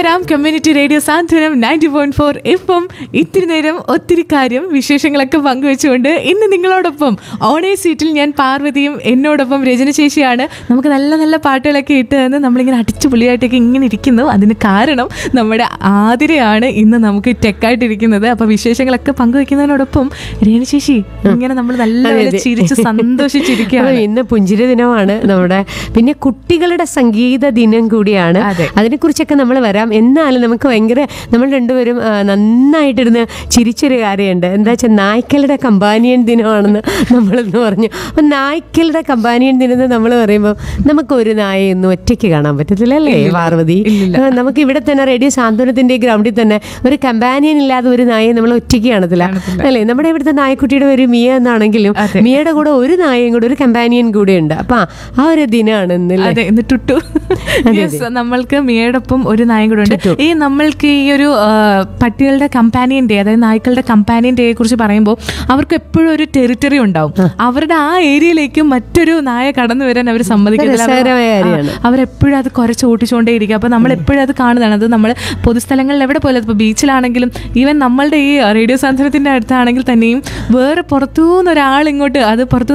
കേൾക്കാം community radio Santhwanam ninety point four ഇപ്പം ഇത്തിരി നേരം ഒത്തിരി കാര്യം വിശേഷങ്ങളൊക്കെ പങ്കുവെച്ചുകൊണ്ട് ഇന്ന് നിങ്ങളോടൊപ്പം ഓണേ സീറ്റിൽ ഞാൻ പാർവതിയും എന്നോടൊപ്പം രചന ശേഷിയാണ് നമുക്ക് നല്ല നല്ല പാട്ടുകളൊക്കെ ഇട്ട് തന്ന് നമ്മളിങ്ങനെ അടിച്ചു പുള്ളിയായിട്ടൊക്കെ ഇങ്ങനെ ഇരിക്കുന്നു അതിന് കാരണം നമ്മുടെ ആതിരയാണ് ഇന്ന് നമുക്ക് ടെക്കായിട്ടിരിക്കുന്നത് അപ്പൊ വിശേഷങ്ങളൊക്കെ പങ്കുവെക്കുന്നതിനോടൊപ്പം രേണുശേഷി ഇങ്ങനെ നമ്മൾ നല്ലപോലെ ചിരിച്ച് സന്തോഷിച്ചിരിക്കുകയാണ് അപ്പൊ ഇന്ന് പുഞ്ചിരി ദിനമാണ് നമ്മുടെ പിന്നെ കുട്ടികളുടെ സംഗീത ദിനം കൂടിയാണ് അതെ. അതിനെക്കുറിച്ചൊക്കെ നമ്മൾ വരാം എന്നാലും നമുക്ക് ഭയങ്കര നമ്മൾ രണ്ടുപേരും ആ, നന്നായിട്ടിരുന്ന് ചിരിച്ചൊരു കാര്യമുണ്ട് എന്താ വെച്ചാൽ നായ്ക്കളുടെ കമ്പാനിയൻ ദിനമാണെന്ന് നമ്മളിന്ന് പറഞ്ഞു അപ്പം നായ്ക്കളുടെ കമ്പാനിയൻ ദിനം എന്ന് നമ്മൾ പറയുമ്പോൾ നമുക്ക് ഒരു നായയൊന്നും ഒറ്റയ്ക്ക് കാണാൻ പറ്റത്തില്ല അല്ലേ പാർവതി ആ, നമുക്ക് ഇവിടെ തന്നെ റേഡിയോ സാന്ത്വനത്തിന്റെ ഗ്രൗണ്ടിൽ തന്നെ ഒരു കമ്പാനിയൻ ഇല്ലാതെ ഒരു നായയെ നമ്മൾ ഒറ്റയ്ക്ക് കാണത്തില്ല അല്ലേ നമ്മുടെ ഇവിടുത്തെ നായക്കുട്ടിയുടെ പേര് മിയ എന്നാണെങ്കിലും അതെ. മിയയുടെ കൂടെ ഒരു നായയും കൂടെ ഒരു കമ്പാനിയൻ കൂടെ ഉണ്ട് അപ്പൊ ആ ഒരു ദിനമാണ് ഇന്നല്ലേ അതെ ഇന്ന് ടുട്ടു Yes, നമ്മൾക്ക് മിയയോടൊപ്പം ഒരു നായും കൂടെ ഉണ്ട് ഈ നമ്മൾക്ക് ഈ ഒരു ആ, പട്ടികളുടെ കമ്പാനിയൻ ഡേ അതായത് നായ്ക്കളുടെ കമ്പാനിയൻ ഡേയെ കുറിച്ച് പറയുമ്പോൾ അവർക്ക് എപ്പോഴും ഒരു ടെറിട്ടറി ഉണ്ടാവും അവരുടെ ആ ഏരിയയിലേക്ക് മറ്റൊരു നായ കടന്നു വരാൻ അവർ സമ്മതിക്കത്തില്ല അവർ- രസകരമായ കാര്യമാണ്. ആ, അവരെപ്പോഴും അത് കുറച്ച് ഓട്ടിച്ചുകൊണ്ടേയിരിക്കും അപ്പൊ നമ്മൾ എപ്പോഴും അത് കാണുന്നതാണ് അത് നമ്മൾ പൊതുസ്ഥലങ്ങളിൽ എവിടെ പോലെ ഇപ്പോൾ ബീച്ചിലാണെങ്കിലും ഈവൻ നമ്മളുടെ ഈ റേഡിയോ സാന്ത്വനത്തിന്റെ അടുത്താണെങ്കിൽ തന്നെയും വേറെ പുറത്തുനിന്ന് ഒരാൾ ഇങ്ങോട്ട് അത് പുറത്തു